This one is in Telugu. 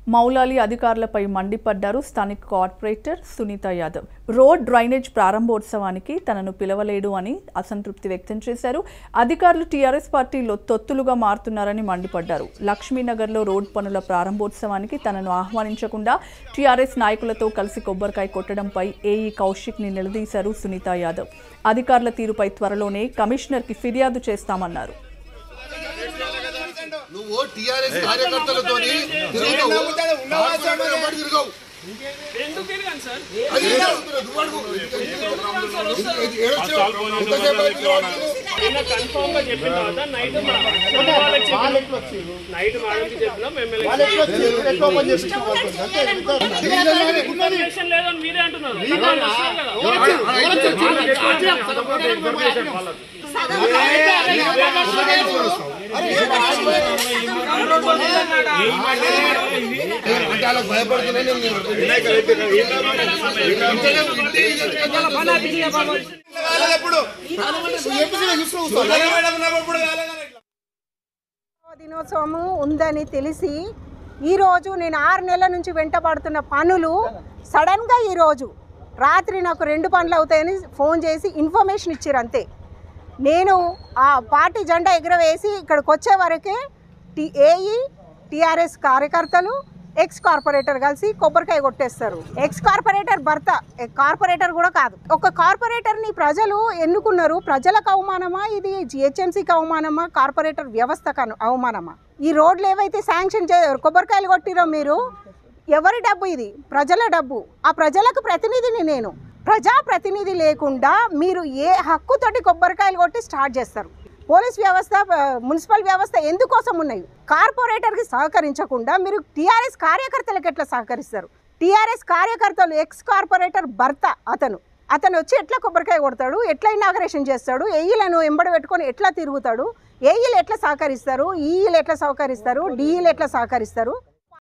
మౌలాలి అధికారులపై మండిపడ్డారు స్థానిక corporator Sunitha Yadav road drainage ప్రారంభోత్సవానికి తనను పిలవలేడు అని అసంతృప్తి వ్యక్తం చేశారు అధికారులు టీఆర్ఎస్ పార్టీలో తొత్తులుగా మారుతున్నారని మండిపడ్డారు లక్ష్మీనగర్లో రోడ్ పనుల ప్రారంభోత్సవానికి తనను ఆహ్వానించకుండా టీఆర్ఎస్ నాయకులతో కలిసి కొబ్బరికాయ కొట్టడంపై ఏఈ కౌశిక్ని నిలదీశారు సునీత యాదవ్ అధికారుల తీరుపై త్వరలోనే కమిషనర్కి ఫిర్యాదు చేస్తామన్నారు నువ్వు టిఆర్ఎస్ కార్యకర్తలతో తిరుగుతావు కార్పొరేటర్ వెంబడి తిరగవు ఎందుకు తిరగను సార్ అది ఏం జరుగుతున్నది? నువ్వు అడుగు. ఇది ఏడొచ్చినావు? ఎంతసేపు అయింది నువ్వు అడుగు? నిన్న కన్ఫర్మ్ గా చెప్పిన తర్వాత నైట్ నైట్ మేడంకి చెప్పినా మేము ఇన్ఫర్మేషన్ లేదని మీరే అంటున్నారు అంటే అలా భయపడుతున్నా నేను ఇంటే ఇది ఎప్పుడు దినోత్సవము ఉందని తెలిసి ఈరోజు నేను ఆరు నెలల నుంచి వెంటబడుతున్న పనులు సడన్గా ఈరోజు రాత్రి నాకు రెండు పనులు అవుతాయని ఫోన్ చేసి ఇన్ఫర్మేషన్ ఇచ్చారు అంతే నేను ఆ పార్టీ జెండా ఎగురవేసి ఇక్కడికి వచ్చే వరకే టి ఏఈ టీఆర్ఎస్ కార్యకర్తలు ఎక్స్ కార్పొరేటర్ కలిసి కొబ్బరికాయ కొట్టేస్తారు ఎక్స్ కార్పొరేటర్ భర్త ఎ- కార్పొరేటర్ కూడా కాదు ఒక కార్పొరేటర్ని ప్రజలు ఎన్నుకున్నారు ప్రజలకు అవమానమా ఇది జిహెచ్ఎంసీకి అవమానమా కార్పొరేటర్ వ్యవస్థకు అను- అవమానమా ఈ రోడ్లు ఏవైతే శాంక్షన్ చే కొబ్బరికాయలు కొట్టిరో మీరు ఎవరి డబ్బు ఇది ప్రజల డబ్బు ఆ ప్రజలకు ప్రతినిధిని నేను ప్రజా ప్రతినిధి లేకుండా మీరు ఏ హక్కుతోటి కొబ్బరికాయలు కొట్టి స్టార్ట్ చేస్తారు పోలీస్ వ్యవస్థ ఆ, మున్సిపల్ వ్యవస్థ ఎందుకోసం ఉన్నాయి కార్పొరేటర్కి సహకరించకుండా మీరు టీఆర్ఎస్ కార్యకర్తలకు ఎట్లా సహకరిస్తారు టీఆర్ఎస్ కార్యకర్తలు ఎక్స్ కార్పొరేటర్ భర్త అతను అతను వచ్చి ఎట్లా కొబ్బరికాయ కొడతాడు ఎట్లా ఇనాగరేషన్ చేస్తాడు ఏఈలను ఎంబడి పెట్టుకొని ఎట్లా తిరుగుతాడు ఏఈలు ఎట్లా సహకరిస్తారు ఈఈలు ఎట్లా సహకరిస్తారు డిఈలు ఎట్లా సహకరిస్తారు